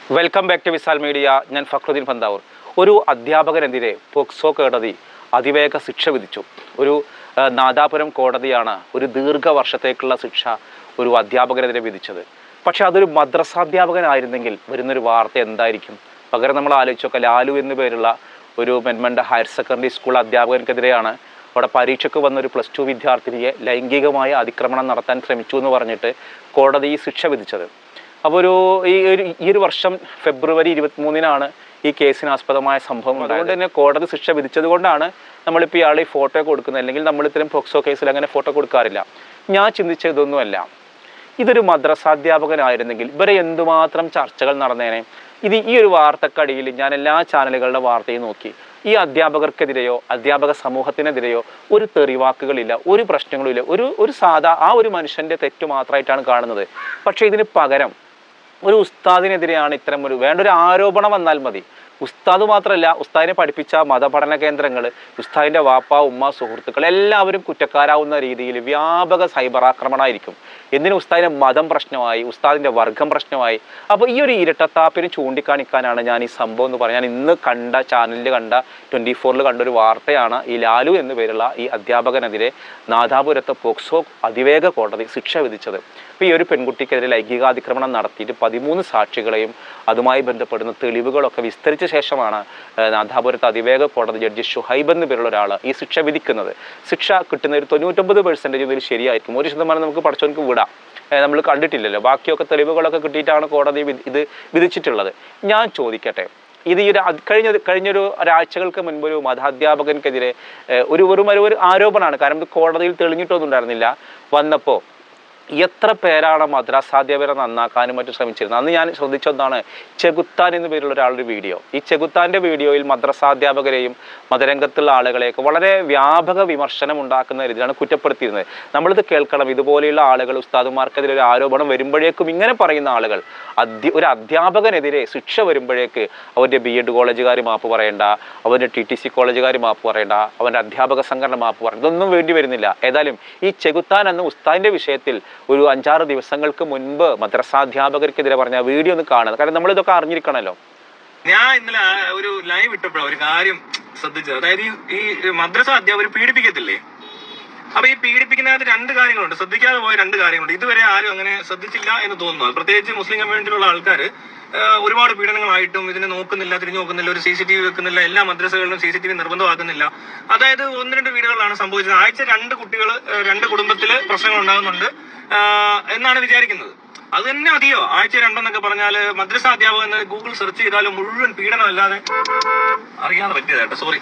Welcome back to Visal media ഞാൻ ഫക്രുദ്ദീൻ പന്താവൂർ ഒരു അധ്യാപകനെതിരെ POCSO കോടതി അതിവേഗ ശിക്ഷ വിധിച്ചു ഒരു ആ, നാദാപുരം കോടതിയാണ് ഒരു ദീർഘവർഷത്തേക്കുള്ള ശിക്ഷ ഒരു അധ്യാപകനെതിരെ വിധിച്ചത് പക്ഷെ അതൊരു മദ്രസാധ്യാപകനായിരുന്നെങ്കിൽ വരുന്നൊരു വാർത്ത എന്തായിരിക്കും പകരം നമ്മൾ ആലോചിച്ചൊക്കെ ലാലു എന്നു പേരുള്ള ഒരു മെൻമണ്ട ഹയർ സെക്കൻഡറി സ്കൂൾ അധ്യാപകർക്കെതിരെയാണ് അവിടെ പരീക്ഷയ്ക്ക് വന്ന ഒരു പ്ലസ് ടു വിദ്യാർത്ഥിനിയെ ലൈംഗികമായ അതിക്രമണം നടത്താൻ ശ്രമിച്ചു എന്ന് പറഞ്ഞിട്ട് കോടതി ഈ ശിക്ഷ വിധിച്ചത് അപ്പോൾ ഒരു ഈ ഒരു ഈ ഒരു വർഷം ഫെബ്രുവരി ഇരുപത്തിമൂന്നിനാണ് ഈ കേസിനാസ്പദമായ സംഭവം അതുകൊണ്ട് തന്നെ കോടതി ശിക്ഷ വിധിച്ചത് കൊണ്ടാണ് നമ്മളിപ്പോൾ ഇയാൾ ഈ ഫോട്ടോ കൊടുക്കുന്നത് അല്ലെങ്കിൽ നമ്മൾ ഇത്തരം പോക്സോ കേസിൽ അങ്ങനെ ഫോട്ടോ കൊടുക്കാറില്ല ഞാൻ ചിന്തിച്ച ഇതൊന്നുമല്ല ഇതൊരു മദ്രസാധ്യാപകനായിരുന്നെങ്കിൽ ഇവരെ എന്തുമാത്രം ചർച്ചകൾ നടന്നേനെ ഇത് ഈ ഒരു വാർത്തക്കടിയിൽ ഞാൻ എല്ലാ ചാനലുകളുടെ വാർത്തയും നോക്കി ഈ അധ്യാപകർക്കെതിരെയോ അധ്യാപക സമൂഹത്തിനെതിരെയോ ഒരു തെറിവാക്കുകളില്ല ഒരു പ്രശ്നങ്ങളുമില്ല ഒരു ഒരു സാധാ ആ ഒരു മനുഷ്യൻ്റെ തെറ്റ് മാത്രമായിട്ടാണ് കാണുന്നത് പക്ഷേ ഇതിന് പകരം ഒരു ഉസ്താദിനെതിരെയാണ് ഇത്തരം ഒരു വേണ്ട ഒരു ആരോപണം വന്നാൽ മതി ഉസ്താദ് മാത്രമല്ല ഉസ്താദിനെ പഠിപ്പിച്ച മതപഠന കേന്ദ്രങ്ങൾ ഉസ്താദിൻ്റെ വാപ്പ ഉമ്മ സുഹൃത്തുക്കൾ എല്ലാവരും കുറ്റക്കാരാവുന്ന രീതിയിൽ വ്യാപക സൈബർ ആക്രമണമായിരിക്കും എന്തിന് ഉസ്താദിൻ്റെ മതം പ്രശ്നമായി ഉസ്താദിൻ്റെ വർഗം പ്രശ്നമായി അപ്പോൾ ഈ ഒരു ഇരട്ടത്താപ്പിന് ചൂണ്ടിക്കാണിക്കാനാണ് ഞാൻ ഈ സംഭവം എന്ന് പറഞ്ഞാൽ ഞാൻ ഇന്ന് കണ്ട ചാനലിൽ കണ്ട ട്വൻറ്റി ഫോറിൽ കണ്ട ഒരു വാർത്തയാണ് ഈ ലാലു എന്നു പേരുള്ള ഈ അധ്യാപകനെതിരെ നാദാപുരത്തെ പോക്സോ അതിവേഗ കോടതി ശിക്ഷ വിധിച്ചത് അപ്പോൾ ഈ ഒരു പെൺകുട്ടിക്കെതിരെ ലൈംഗികാതിക്രമണം നടത്തിയിട്ട് പതിമൂന്ന് സാക്ഷികളെയും അതുമായി ബന്ധപ്പെടുന്ന തെളിവുകളൊക്കെ വിസ്തരിച്ച ശേഷമാണ് ഏഹ്, നാദാപുരത്ത് അതിവേഗ കോടതി ജഡ്ജി ഷുഹൈബ് എന്ന് പേരുള്ള ഒരാൾ ഈ ശിക്ഷ വിധിക്കുന്നത് ശിക്ഷ കിട്ടുന്ന ഒരു തൊണ്ണൂറ്റൊമ്പത് പെർസെൻറ്റേജ് ഇതിൽ ശരിയായിരിക്കും ഒരു ശതമാനം നമുക്ക് പഠിച്ചവർക്ക് വിടാം ഏഹ്, നമ്മൾ കണ്ടിട്ടില്ലല്ലോ ബാക്കിയൊക്കെ തെളിവുകളൊക്കെ കിട്ടിയിട്ടാണ് കോടതി വിധി- ഇത് വിധിച്ചിട്ടുള്ളത് ഞാൻ ചോദിക്കട്ടെ ഇത് ഈ ഒരു അത് കഴിഞ്ഞ കഴിഞ്ഞൊരു ഒരാഴ്ചകൾക്ക് മുൻപ് ഒരു മതാധ്യാപകൻക്കെതിരെ ഏഹ്, ഒരു വെറും ഒരു ഒരു ആരോപണമാണ് കാരണം ഇത് കോടതിയിൽ തെളിഞ്ഞിട്ടൊന്നും ഉണ്ടായിരുന്നില്ല വന്നപ്പോൾ എത്ര പേരാണ് മദ്രാസാധ്യാപകരെ നന്നാക്കാനും മറ്റും ശ്രമിച്ചിരുന്നത് അന്ന് ഞാൻ ശ്രദ്ധിച്ചൊന്നാണ് ചെകുത്താൻ എന്ന് പേരുള്ള ഒരാളുടെ വീഡിയോ ഈ ചെകുത്താൻ്റെ വീഡിയോയിൽ മദ്രസാധ്യാപകരെയും മതരംഗത്തുള്ള ആളുകളെയൊക്കെ വളരെ വ്യാപക വിമർശനം ഉണ്ടാക്കുന്ന രീതിയിലാണ് കുറ്റപ്പെടുത്തിയിരുന്നത് നമ്മളിത് കേൾക്കണം ഇതുപോലെയുള്ള ആളുകൾ ഉസ്താദുമാർക്കെതിരെ ഒരു ആരോപണം വരുമ്പോഴേക്കും ഇങ്ങനെ പറയുന്ന ആളുകൾ അധ്യ ഒരു അധ്യാപകനെതിരെ ശിക്ഷ വരുമ്പോഴേക്ക് അവൻ്റെ ബി എഡ് കോളേജുകാർ മാപ്പ് പറയണ്ട അവൻ്റെ ടി ടി സി കോളേജുകാർ മാപ്പ് പറയണ്ട അവൻ്റെ അധ്യാപക സംഘടന മാപ്പ് പറയണ്ട ഇതൊന്നും വേണ്ടി വരുന്നില്ല ഏതായാലും ഈ ചെകുത്താൻ എന്ന ഉസ്താദിൻ്റെ വിഷയത്തിൽ ഒരു അഞ്ചാറ് ദിവസങ്ങൾക്ക് മുൻപ് മദ്രസാധ്യാപകർക്കെതിരെ പറഞ്ഞ വീഡിയോ ഒന്ന് കാണുന്നത് കാരണം നമ്മളിതൊക്കെ അറിഞ്ഞിരിക്കണമല്ലോ ഞാൻ ഇന്നലെ ആ ഒരു ലൈവ് ഇട്ടപ്പോഴാ ഒരു കാര്യം ശ്രദ്ധിച്ചത് അതായത് ഈ ഈ മദ്രസ അധ്യാപകർ പീഡിപ്പിക്കത്തില്ലേ അപ്പൊ ഈ പീഡിപ്പിക്കുന്നതിനകത്ത് രണ്ട് കാര്യങ്ങളുണ്ട് ശ്രദ്ധിക്കാതെ പോയ രണ്ട് കാര്യങ്ങളുണ്ട് ഇതുവരെ ആരും അങ്ങനെ ശ്രദ്ധിച്ചില്ല എന്ന് തോന്നുന്നു പ്രത്യേകിച്ച് മുസ്ലിം കമ്മ്യൂണിറ്റിയിലുള്ള ആൾക്കാർ ഒരുപാട് പീഡനങ്ങളായിട്ടും ഇതിനെ നോക്കുന്നില്ല തിരിഞ്ഞു നോക്കുന്നില്ല ഒരു സി സി ടി വി വെക്കുന്നില്ല എല്ലാ മദ്രസകളിലും സി സി ടി വി നിർബന്ധമാക്കുന്നില്ല അതായത് ഒന്ന് രണ്ട് വീടുകളിലാണ് സംഭവിച്ചത് ആഴ്ച രണ്ട് കുട്ടികൾ രണ്ട് കുടുംബത്തിൽ പ്രശ്നങ്ങൾ ഉണ്ടാകുന്നുണ്ട് ആ, എന്നാണ് വിചാരിക്കുന്നത് അത് തന്നെ മതിയോ ആഴ്ച രണ്ടെന്നൊക്കെ പറഞ്ഞാല് മദ്രസ അധ്യാപകൻ എന്ന് ഗൂഗിൾ സെർച്ച് ചെയ്താലും മുഴുവൻ പീഡനം അല്ലാതെ അറിയാതെ പറ്റിയതാട്ടോ സോറി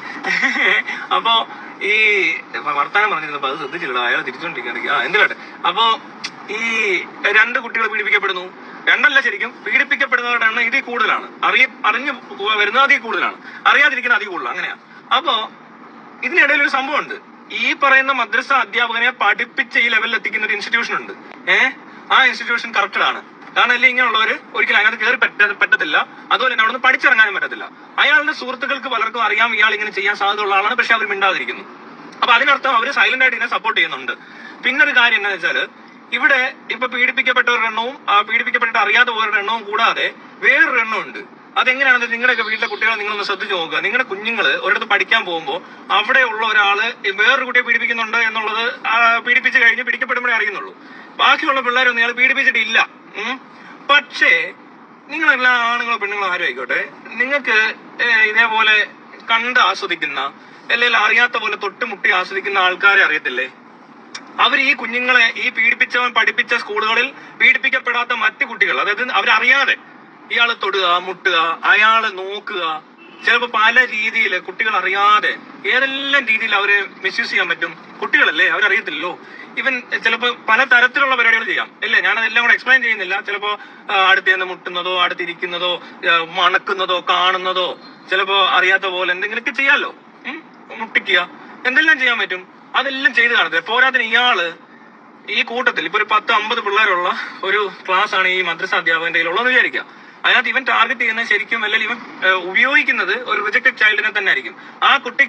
അപ്പോ ഈ വർത്താനം പറഞ്ഞിരുന്നപ്പോ അത് ശ്രദ്ധിച്ചില്ല അയാൾ തിരിച്ചോണ്ടിരിക്കുകയാണെങ്കിൽ ആ എന്തിനാട്ടെ അപ്പോ ഈ രണ്ട് കുട്ടികൾ പീഡിപ്പിക്കപ്പെടുന്നു രണ്ടല്ല ശരിക്കും പീഡിപ്പിക്കപ്പെടുന്നവരുടെ എണ്ണം ഇതിൽ കൂടുതലാണ് അറിയ അറിഞ്ഞു വരുന്നത് അതിൽ കൂടുതലാണ് അറിയാതിരിക്കുന്ന അതിൽ കൂടുതലാണ് അങ്ങനെയാ അപ്പോ ഇതിനിടയിൽ ഒരു സംഭവമുണ്ട് ഈ പറയുന്ന മദ്രസ അധ്യാപകനെ പഠിപ്പിച്ച ഈ ലെവലിൽ എത്തിക്കുന്ന ഒരു ഇൻസ്റ്റിറ്റ്യൂഷൻ ഉണ്ട് ഏഹ് ആ ഇൻസ്റ്റിറ്റ്യൂഷൻ കറക്റ്റഡ് ആണ് കാരണം അല്ലെങ്കിൽ ഇങ്ങനെയുള്ളവര് ഒരിക്കലും അതിനകത്ത് കയറി പറ്റ പറ്റത്തില്ല അതുപോലെ തന്നെ അവിടെ നിന്ന് പഠിച്ചിറങ്ങാനും പറ്റത്തില്ല അയാളുടെ സുഹൃത്തുക്കൾക്ക് പലർക്കും അറിയാം ഇയാൾ ഇങ്ങനെ ചെയ്യാൻ സാധ്യതയുള്ള ആളാണ് പക്ഷെ അവർ മിണ്ടാതിരിക്കുന്നു അപ്പൊ അതിനർത്ഥം അവർ സൈലന്റ് ആയിട്ട് ഇതിനെ സപ്പോർട്ട് ചെയ്യുന്നുണ്ട് പിന്നെ ഒരു കാര്യം എന്താണെന്ന് വെച്ചാല് ഇവിടെ ഇപ്പൊ പീഡിപ്പിക്കപ്പെട്ടവരുടെ എണ്ണവും ആ പീഡിപ്പിക്കപ്പെട്ടിട്ട് അറിയാതെ പോയവരുടെ എണ്ണവും കൂടാതെ വേറൊരു എണ്ണം ഉണ്ട് അതെങ്ങനെയാണെന്ന് നിങ്ങളുടെയൊക്കെ വീട്ടിലെ കുട്ടികളെ നിങ്ങളൊന്ന് ശ്രദ്ധിച്ച് നോക്കുക നിങ്ങളുടെ കുഞ്ഞുങ്ങൾ ഒരിടത്ത് പഠിക്കാൻ പോകുമ്പോൾ അവിടെ ഉള്ള ഒരാള് വേറൊരു കുട്ടിയെ പീഡിപ്പിക്കുന്നുണ്ട് എന്നുള്ളത് ആ, പീഡിപ്പിച്ച് കഴിഞ്ഞ് പിടിക്കപ്പെടുമ്പോഴേ അറിയുന്നുള്ളൂ ബാക്കിയുള്ള പിള്ളേരൊന്നും ഇയാൾ പീഡിപ്പിച്ചിട്ടില്ല ഉം. പക്ഷേ നിങ്ങളെല്ലാ ആണുങ്ങളോ പെണ്ണുങ്ങളോ ആരും ആയിക്കോട്ടെ നിങ്ങൾക്ക് ഇതേപോലെ കണ്ട് ആസ്വദിക്കുന്ന അല്ലെങ്കിൽ അറിയാത്ത പോലെ തൊട്ടുമുട്ടി ആസ്വദിക്കുന്ന ആൾക്കാരെ അറിയത്തില്ലേ അവർ ഈ കുഞ്ഞുങ്ങളെ ഈ പീഡിപ്പിച്ചവൻ പഠിപ്പിച്ച സ്കൂളുകളിൽ പീഡിപ്പിക്കപ്പെടാത്ത മറ്റു കുട്ടികൾ അതായത് അവരറിയാതെ ഇയാള് തൊടുക മുട്ടുക അയാള് നോക്കുക ചിലപ്പോ പല രീതിയിൽ കുട്ടികൾ അറിയാതെ ഏതെല്ലാം രീതിയിൽ അവരെ മിസ്യൂസ് ചെയ്യാൻ പറ്റും കുട്ടികളല്ലേ അവരറിയത്തില്ലല്ലോ ഇവൻ ചിലപ്പോ പല തരത്തിലുള്ള പരിപാടികൾ ചെയ്യാം അല്ലേ ഞാൻ അതെല്ലാം കൂടെ എക്സ്പ്ലെയിൻ ചെയ്യുന്നില്ല ചിലപ്പോ അടുത്തേന്ന് മുട്ടുന്നതോ അടുത്തിരിക്കുന്നതോ ആ, മണക്കുന്നതോ കാണുന്നതോ ചിലപ്പോ അറിയാത്ത പോലെ എന്തെങ്കിലുമൊക്കെ ചെയ്യാലോ ഉം? മുട്ടിക്കുക എന്തെല്ലാം ചെയ്യാൻ പറ്റും അതെല്ലാം ചെയ്ത് കാണത്തില്ല പോരാത്തിന് ഇയാള് ഈ കൂട്ടത്തിൽ ഇപ്പൊ ഒരു പത്ത് അമ്പത് പിള്ളേരുള്ള ഒരു ക്ലാസ് ആണ് ഈ മദ്രസ അധ്യാപകന്റെ കയ്യിലുള്ളതെന്ന് വിചാരിക്കാം അതിനകത്ത് ഇവൻ ടാർഗറ്റ് ചെയ്യുന്നത് ശരിക്കും അല്ലെങ്കിൽ ഇവൻ ഏഹ്, ഉപയോഗിക്കുന്നത് ഒരു റിജക്റ്റഡ് ചൈൽഡിനെ തന്നെ ആയിരിക്കും ആ കുട്ടിക്ക്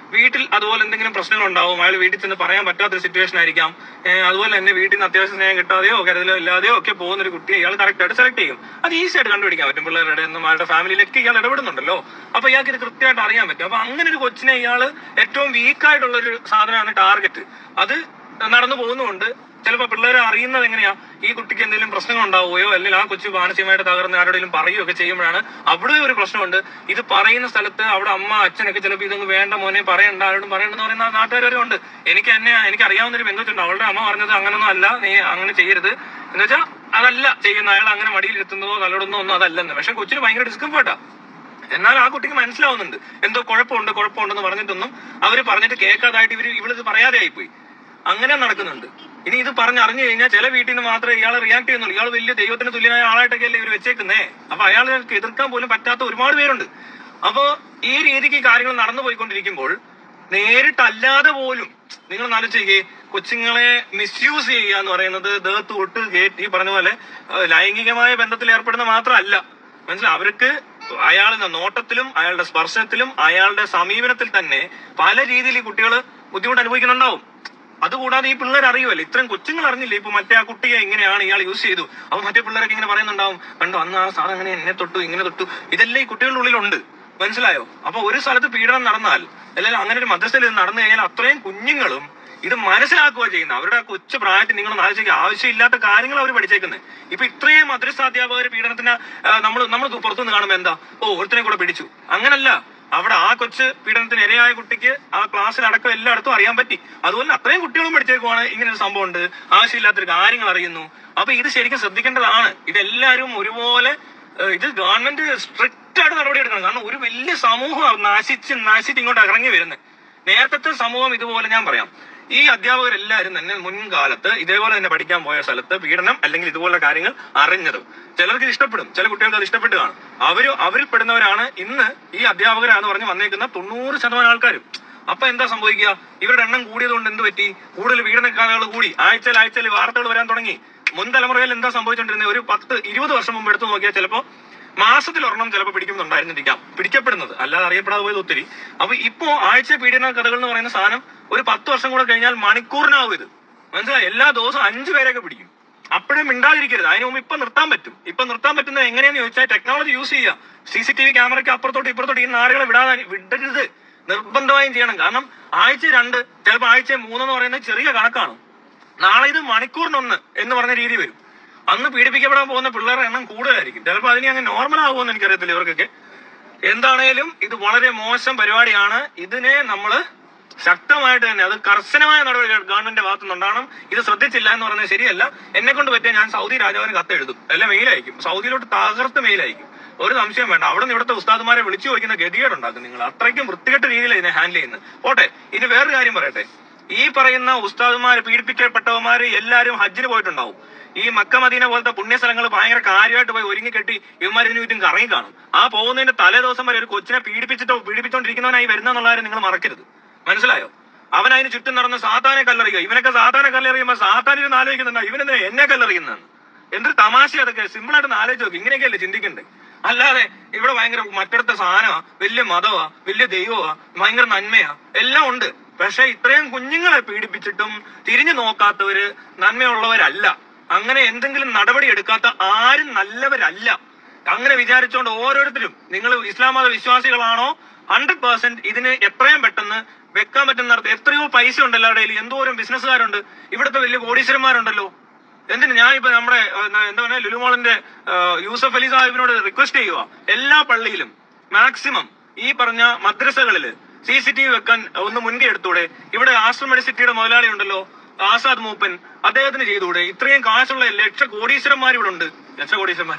വീട്ടിൽ അതുപോലെ എന്തെങ്കിലും പ്രശ്നങ്ങൾ ഉണ്ടാവും അയാൾ വീട്ടിൽ ചെന്ന് പറയാൻ പറ്റാത്തൊരു സിറ്റുവേഷൻ ആയിരിക്കാം ഏഹ് അതുപോലെ തന്നെ വീട്ടിൽ നിന്ന് അത്യാവശ്യം സ്നേഹം കിട്ടാതെയോ കരുതലോ ഇല്ലാതെയോ ഒക്കെ പോകുന്ന ഒരു കുട്ടിയെ ഇയാൾ കറക്റ്റ് ആയിട്ട് സെലക്ട് ചെയ്യും അത് ഈസി ആയിട്ട് കണ്ടുപിടിക്കാൻ പറ്റും പിള്ളേരുടെ ഒന്നും അയാളുടെ ഫാമിലിയിലൊക്കെ ഇയാൾ ഇടപെടുന്നുണ്ടല്ലോ അപ്പൊ ഇയാൾക്ക് ഇത് കൃത്യമായിട്ട് അറിയാൻ പറ്റും അപ്പൊ അങ്ങനെ ഒരു കൊച്ചിനെ ഇയാൾ ഏറ്റവും വീക്ക് ആയിട്ടുള്ള ഒരു സാധനമാണ് ടാർഗറ്റ് അത് നടന്നു പോകുന്നുണ്ട് ചിലപ്പോൾ പിള്ളേർ അറിയുന്നത് എങ്ങനെയാ ഈ കുട്ടിക്ക് എന്തെങ്കിലും പ്രശ്നങ്ങൾ ഉണ്ടാവുകയോ അല്ലെങ്കിൽ ആ കൊച്ചു മാനസികമായിട്ട് തകർന്ന് ആരോടെങ്കിലും പറയുകയോ ഒക്കെ ചെയ്യുമ്പോഴാണ് അവിടെ ഒരു പ്രശ്നമുണ്ട് ഇത് പറയുന്ന സ്ഥലത്ത് അവിടെ അമ്മ അച്ഛനൊക്കെ ചിലപ്പോൾ ഇതൊന്നും വേണ്ട മോനെ പറയണ്ട ആരോടും പറയണ്ടെന്ന് പറയുന്ന നാട്ടുകാർ വരെ ഉണ്ട് എനിക്ക് എന്നെ എനിക്ക് അറിയാവുന്ന ഒരു ബന്ധുണ്ട് അവളുടെ അമ്മ പറഞ്ഞത് അങ്ങനൊന്നും അല്ല നീ അങ്ങനെ ചെയ്യരുത് എന്ന് വെച്ചാൽ അതല്ല ചെയ്യുന്ന അയാൾ അങ്ങനെ മടിയിലിരുത്തുന്നതോ തലോടുന്നോ ഒന്നും അതല്ലെന്ന് പക്ഷെ കൊച്ചിന് ഭയങ്കര ഡിസ്കംഫർട്ടാ എന്നാൽ ആ കുട്ടിക്ക് മനസ്സിലാവുന്നുണ്ട് എന്തോ കുഴപ്പമുണ്ട് കുഴപ്പമുണ്ടെന്ന് പറഞ്ഞിട്ടൊന്നും അവര് പറഞ്ഞിട്ട് കേൾക്കാതായിട്ട് ഇവര് ഇവളിത് പറയാതെ ആയിപ്പോയി അങ്ങനെ നടക്കുന്നുണ്ട് ഇനി ഇത് പറഞ്ഞ് അറിഞ്ഞു കഴിഞ്ഞാൽ ചില വീട്ടിൽ നിന്ന് മാത്രമേ ഇയാൾ റിയാക്ട് ചെയ്യുന്നുള്ളൂ ഇയാൾ വലിയ ദൈവത്തിന് തുല്യനായ ആളായിട്ടൊക്കെ അല്ലേ ഇവർ വെച്ചേക്കുന്നേ അപ്പൊ അയാൾക്ക് എതിർക്കാൻ പോലും പറ്റാത്ത ഒരുപാട് പേരുണ്ട് അപ്പോ ഈ രീതിക്ക് ഈ കാര്യങ്ങൾ നടന്നു പോയിക്കൊണ്ടിരിക്കുമ്പോൾ നേരിട്ടല്ലാതെ പോലും നിങ്ങൾ നാലോചിക്കേ കൊച്ചുങ്ങളെ മിസ്യൂസ് ചെയ്യുക എന്ന് പറയുന്നത് ദേഹത്ത് തൊട്ട് കയറ്റി ഈ പറഞ്ഞ പോലെ ഏഹ്, ലൈംഗികമായ ബന്ധത്തിൽ ഏർപ്പെടുന്ന മാത്രമല്ല മനസ്സിലായി അവർക്ക് അയാളുടെ നോട്ടത്തിലും അയാളുടെ സ്പർശനത്തിലും അയാളുടെ സമീപനത്തിൽ തന്നെ പല രീതിയിൽ ഈ കുട്ടികൾ ബുദ്ധിമുട്ട് അനുഭവിക്കുന്നുണ്ടാവും അതുകൂടാതെ ഈ പിള്ളേർ അറിയുമല്ലോ ഇത്രയും കൊച്ചുങ്ങൾ അറിഞ്ഞില്ലേ ഇപ്പൊ മറ്റേ ആ കുട്ടിയെ എങ്ങനെയാണ് ഇയാൾ യൂസ് ചെയ്തു അപ്പൊ മറ്റേ പിള്ളേരൊക്കെ ഇങ്ങനെ പറയുന്നുണ്ടാവും കണ്ടോ അന്ന് ആ സാധനം അങ്ങനെ എന്നെ തൊട്ടു ഇങ്ങനെ തൊട്ടു ഇതെല്ലാം ഈ കുട്ടികളുടെ ഉള്ളിലുണ്ട് മനസ്സിലായോ അപ്പൊ ഒരു സ്ഥലത്ത് പീഡനം നടന്നാൽ അല്ലെങ്കിൽ അങ്ങനെ ഒരു മധ്യസ്ഥയിൽ ഇത് നടന്നു കഴിഞ്ഞാൽ അത്രയും കുഞ്ഞുങ്ങളും ഇത് മനസ്സിലാക്കുക ചെയ്യുന്നത് അവരുടെ ആ കൊച്ചു പ്രായത്തിൽ നിങ്ങൾ ആലോചിക്കുക ആവശ്യമില്ലാത്ത കാര്യങ്ങൾ അവർ പഠിച്ചേക്കുന്നത് ഇപ്പൊ ഇത്രയും മദ്രസ അധ്യാപകർ പീഡനത്തിന് നമ്മൾ നമ്മൾ പുറത്തുനിന്ന് കാണുമ്പോൾ എന്താ ഓ ഒരുത്തനെ കൂടെ പിടിച്ചു അങ്ങനല്ല അവിടെ ആ കൊച്ച് പീഡനത്തിന് ഇരയായ കുട്ടിക്ക് ആ ക്ലാസ്സിൽ അടക്കം എല്ലായിടത്തും അറിയാൻ പറ്റി അതുപോലെ അത്രയും കുട്ടികളും പഠിച്ചേക്കുവാണ് ഇങ്ങനെ ഒരു സംഭവം ഉണ്ട് ആവശ്യമില്ലാത്തൊരു കാര്യങ്ങൾ അറിയുന്നു അപ്പൊ ഇത് ശരിക്കും ശ്രദ്ധിക്കേണ്ടതാണ് ഇതെല്ലാവരും ഒരുപോലെ ഏഹ് ഇത് ഗവൺമെന്റ് സ്ട്രിക്റ്റ് ആയിട്ട് നടപടി എടുക്കണം കാരണം ഒരു വലിയ സമൂഹം നശിച്ച് നശിച്ച് ഇങ്ങോട്ട് ഇറങ്ങി വരുന്നത് നേരത്തെ സമൂഹം ഇതുപോലെ ഞാൻ പറയാം ഈ അധ്യാപകരെല്ലാവരും തന്നെ മുൻകാലത്ത് ഇതേപോലെ തന്നെ പഠിക്കാൻ പോയ സ്ഥലത്ത് പീഡനം അല്ലെങ്കിൽ ഇതുപോലുള്ള കാര്യങ്ങൾ അറിഞ്ഞതും ചിലർക്ക് ഇത് ഇഷ്ടപ്പെടും ചില കുട്ടികൾക്ക് അത് ഇഷ്ടപ്പെട്ട് കാണും അവര് അവരിൽ പെടുന്നവരാണ് ഇന്ന് ഈ അധ്യാപകരാന്ന് പറഞ്ഞ് വന്നേക്കുന്ന തൊണ്ണൂറ് ശതമാനം ആൾക്കാരും അപ്പൊ എന്താ സംഭവിക്കുക ഇവരുടെ എണ്ണം കൂടിയതുകൊണ്ട് എന്ത് പറ്റി കൂടുതൽ പീഡനക്കാളുകൾ കൂടി ആഴ്ചയിൽ ആഴ്ചയിൽ വാർത്തകൾ വരാൻ തുടങ്ങി മുൻ തലമുറയിൽ എന്താ സംഭവിച്ചുകൊണ്ടിരുന്നത് ഒരു പത്ത് ഇരുപത് വർഷം മുമ്പ് എടുത്തു നോക്കിയാൽ ചിലപ്പോ മാസത്തിൽ ഒരെണ്ണം ചിലപ്പോൾ പിടിക്കുന്നുണ്ടായിരുന്നിരിക്കാം പിടിക്കപ്പെടുന്നത് അല്ലാതെ അറിയപ്പെടാതെ പോയത് ഒത്തിരി അപ്പൊ ഇപ്പോ ആഴ്ച പീഡന കഥകൾ എന്ന് പറയുന്ന സാധനം ഒരു പത്ത് വർഷം കൂടെ കഴിഞ്ഞാൽ മണിക്കൂറിനാവും ഇത് മനസ്സിലായി എല്ലാ ദിവസവും അഞ്ചു പേരെയൊക്കെ പിടിക്കും അപ്പോഴും മിണ്ടാതിരിക്കരുത് അതിന് മുമ്പ് ഇപ്പൊ നിർത്താൻ പറ്റും ഇപ്പൊ നിർത്താൻ പറ്റുന്നത് എങ്ങനെയാന്ന് ചോദിച്ചാൽ ടെക്നോളജി യൂസ് ചെയ്യുക സി സി ടി വി ക്യാമറയ്ക്ക് അപ്പുറത്തോട്ട് ഇപ്പുറത്തോട്ട് ഈ നാടുകളെ വിടാതെ വിടരുത് നിർബന്ധമായും ചെയ്യണം കാരണം ആഴ്ച രണ്ട് ചിലപ്പോൾ ആഴ്ച മൂന്നെന്ന് പറയുന്നത് ചെറിയ കണക്കാണ് നാളെ ഇത് മണിക്കൂറിനൊന്ന് എന്ന് പറഞ്ഞ രീതി വരും അന്ന് പീഡിപ്പിക്കപ്പെടാൻ പോകുന്ന പിള്ളേരുടെ എണ്ണം കൂടുതലായിരിക്കും ചിലപ്പോൾ അതിന് അങ്ങ് നോർമൽ ആകുമെന്ന് എനിക്കറിയത്തില്ല ഇവർക്കൊക്കെ എന്താണേലും ഇത് വളരെ മോശം പരിപാടിയാണ് ഇതിനെ നമ്മൾ ശക്തമായിട്ട് തന്നെ അത് കർശനമായ നടപടികൾ ഗവൺമെന്റ് ഭാഗത്തു നിന്നുണ്ടാകണം ഇത് ശ്രദ്ധിച്ചില്ല എന്ന് പറഞ്ഞത് ശരിയല്ല എന്നെ കൊണ്ട് പറ്റിയ ഞാൻ സൗദി രാജാവിന് കത്തെഴുതും അല്ല മെയിൽ അയക്കും സൗദിയിലോട്ട് തകർത്ത് മെയിൽ അയക്കും ഒരു സംശയം വേണ്ട അവിടെ നിന്ന് ഇവിടുത്തെ ഉസ്താദുമാരെ വിളിച്ചു ചോദിക്കുന്ന ഗതികേടുണ്ടാക്കും നിങ്ങൾ അത്രയ്ക്കും വൃത്തികെട്ട രീതിയിൽ ഇതിനെ ഹാൻഡിൽ ചെയ്യുന്നത് പോട്ടെ ഇനി വേറൊരു കാര്യം പറയട്ടെ ഈ പറയുന്ന ഉസ്താദുമാര് പീഡിപ്പിക്കപ്പെട്ടവന്മാര് എല്ലാവരും ഹജ്ജിന് പോയിട്ടുണ്ടാവും ഈ മക്ക മദീന പോലത്തെ പുണ്യസ്ഥലങ്ങൾ ഭയങ്കര കാര്യമായിട്ട് പോയി ഒരുങ്ങി കെട്ടി ഇവന്മാർ ഇതിന് ചുറ്റും കറങ്ങി കാണും ആ പോകുന്നതിന്റെ തലേ ദിവസം വരെ ഒരു കൊച്ചിനെ പീഡിപ്പിച്ചിട്ടോ പീഡിപ്പിച്ചോണ്ടിരിക്കുന്നവനായി വരുന്നെന്നുള്ളവരെ നിങ്ങൾ മറക്കരുത് മനസ്സിലായോ അവൻ അതിന് ചുറ്റും നടന്ന് സാത്താനെ കല്ലെറിയുക ഇവനൊക്കെ സാത്താനെ കല്ലെറിയുമ്പോൾ സാത്താൻ ഇരുന്ന് ആലോചിക്കുന്നുണ്ടോ ഇവനെന്തിനാ എന്നെ കല്ലെറിയുന്നതെന്ന് എന്തൊരു തമാശ അതൊക്കെ സിമ്പിൾ ആയിട്ട് ആലോചിച്ച് നോക്കി ഇങ്ങനെയൊക്കെയല്ലേ ചിന്തിക്കണ്ടേ അല്ലാതെ ഇവിടെ ഭയങ്കര മറ്റടുത്ത സാധനമാ വലിയ മതമാ വലിയ ദൈവമാ ഭയങ്കര നന്മയാ എല്ലാം ഉണ്ട് പക്ഷെ ഇത്രയും കുഞ്ഞുങ്ങളെ പീഡിപ്പിച്ചിട്ടും തിരിഞ്ഞു നോക്കാത്തവര് നന്മയുള്ളവരല്ല അങ്ങനെ എന്തെങ്കിലും നടപടി എടുക്കാത്ത ആരും നല്ലവരല്ല അങ്ങനെ വിചാരിച്ചുകൊണ്ട് ഓരോരുത്തരും നിങ്ങൾ ഇസ്ലാം മത വിശ്വാസികളാണോ ഹൺഡ്രഡ് പെർസെന്റ് ഇതിന് എത്രയും പെട്ടെന്ന് വെക്കാൻ പറ്റുന്ന എത്രയോ പൈസ ഉണ്ട് എല്ലാവരുടെ കയ്യിൽ എന്തോരം ബിസിനസ്സുകാരുണ്ട് ഇവിടുത്തെ വലിയ കോടീശ്വരന്മാരുണ്ടല്ലോ എന്തിന് ഞാൻ ഇപ്പൊ നമ്മുടെ ഏഹ്, ന- എന്താ പറയുക ലുലുമോളിന്റെ ഏഹ്, യൂസഫ് അലി സാഹിബിനോട് റിക്വസ്റ്റ് ചെയ്യുക എല്ലാ പള്ളിയിലും മാക്സിമം ഈ പറഞ്ഞ മദ്രസകളില് സി സി ടി വി വെക്കാൻ ഒന്ന് മുൻകൈ എടുത്തൂടെ ഇവിടെ ആശ്രം മെഡിസിറ്റിയുടെ മുതലാളി ഉണ്ടല്ലോ ആസാദ് മൂപ്പൻ അദ്ദേഹത്തിന് ചെയ്തുകൂടെ ഇത്രയും കാശുള്ള ലക്ഷ കോടീശ്വരന്മാർ ഇവിടെ ഉണ്ട് ലക്ഷ കോടീശ്വരന്മാർ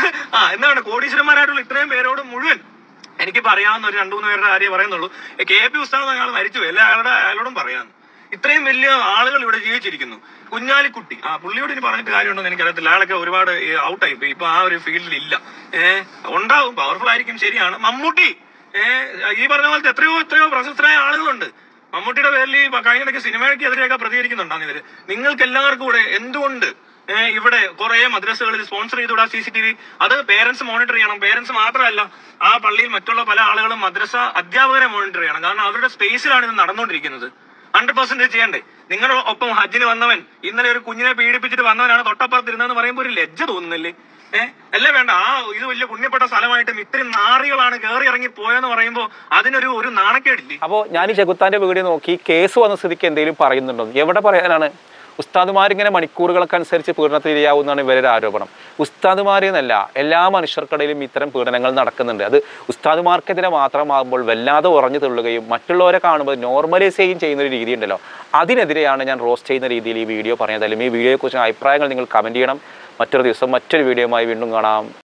ആ എന്താണ് കോടീശ്വരന്മാരായിട്ടുള്ള ഇത്രയും പേരോട് മുഴുവൻ എനിക്കിപ്പോ അറിയാവുന്ന ഒരു രണ്ടു മൂന്ന് പേരുടെ കാര്യം പറയുന്നുള്ളൂ കെ പി ഉസ്താദ് അയാൾ മരിച്ചു എല്ലാ അയാളുടെ അയാളോടും പറയാന്ന് ഇത്രയും വലിയ ആളുകൾ ഇവിടെ ജീവിച്ചിരിക്കുന്നു കുഞ്ഞാലിക്കുട്ടി ആ പുള്ളിയോട് ഇനി പറഞ്ഞിട്ട് കാര്യമുണ്ടോ എനിക്കറിയത്തില്ല അയാളൊക്കെ ഒരുപാട് ഔട്ടായി പോയി ഇപ്പൊ ആ ഒരു ഫീൽഡിൽ ഇല്ല ഏഹ് ഉണ്ടാവും പവർഫുൾ ആയിരിക്കും ശരിയാണ് മമ്മൂട്ടി ഏഹ് ഈ പറഞ്ഞ പോലത്തെ എത്രയോ എത്രയോ പ്രശസ്തരായ ആളുകളുണ്ട് മമ്മൂട്ടിയുടെ പേരിൽ ഈ കഴിഞ്ഞിടയ്ക്ക് സിനിമയ്ക്ക് എതിരെയൊക്കെ പ്രതികരിക്കുന്നുണ്ടാണ് ഇവര് നിങ്ങൾക്ക് എല്ലാവർക്കും കൂടെ എന്തുകൊണ്ട് ഏഹ് ഇവിടെ കുറെ മദ്രസകളിൽ സ്പോൺസർ ചെയ്തുകൂടാ സി സി ടി വി അത് പേരൻസ് മോണിറ്റർ ചെയ്യണം പേരൻസ് മാത്രമല്ല ആ പള്ളിയിൽ മറ്റുള്ള പല ആളുകളും മദ്രസ അധ്യാപകരെ മോണിറ്റർ ചെയ്യണം കാരണം അവരുടെ സ്പേസിലാണ് ഇത് നടന്നുകൊണ്ടിരിക്കുന്നത് ഹൺഡ്രഡ് പെർസെന്റ് ചെയ്യണ്ടേ നിങ്ങളുടെ ഒപ്പം ഹജ്ജിന് വന്നവൻ ഇന്നലെ ഒരു കുഞ്ഞിനെ പീഡിപ്പിച്ചിട്ട് വന്നവനാണ് തൊട്ടപ്പുറത്തിരുന്നെന്ന് പറയുമ്പോൾ ഒരു ലജ്ജ തോന്നുന്നില്ലേ ഏഹ് അല്ലേ വേണ്ട ആ ഇത് വലിയ പുണ്യപ്പെട്ട സ്ഥലമായിട്ടും ഇത്രയും നാറികളാണ് കയറി ഇറങ്ങി പോയെന്ന് പറയുമ്പോൾ അതിനൊരു ഒരു നാണക്കേടില്ലേ അപ്പോൾ ഞാൻ ഈ ചെകുത്താൻ്റെ വീഡിയോ നോക്കി കേസ് വന്ന സ്ഥിതിക്ക് എന്തെങ്കിലും പറയുന്നുണ്ടോ എവിടെ പറയാനാണ് ഉസ്താദുമാരിങ്ങനെ മണിക്കൂറുകൾക്ക് അനുസരിച്ച് പീഡനത്തിൽ ഇരയാവുന്നതാണ് ഇവരുടെ ആരോപണം ഉസ്താദുമാർ എന്നല്ല എല്ലാ മനുഷ്യർക്കിടയിലും ഇത്തരം പീഡനങ്ങൾ നടക്കുന്നുണ്ട് അത് ഉസ്താദുമാർക്കെതിരെ മാത്രമാകുമ്പോൾ വല്ലാതെ ഉറഞ്ഞു തുള്ളുകയും മറ്റുള്ളവരെ കാണുമ്പോൾ നോർമലൈസ് ചെയ്യുകയും ചെയ്യുന്ന ഒരു രീതി ഉണ്ടല്ലോ അതിനെതിരെയാണ് ഞാൻ റോസ്റ്റ് ചെയ്യുന്ന രീതിയിൽ ഈ വീഡിയോ പറഞ്ഞത് അല്ലെങ്കിൽ ഈ വീഡിയോയെക്കുറിച്ച് അഭിപ്രായങ്ങൾ നിങ്ങൾ കമൻറ്റ് ചെയ്യണം മറ്റൊരു ദിവസം മറ്റൊരു വീഡിയോയുമായി വീണ്ടും കാണാം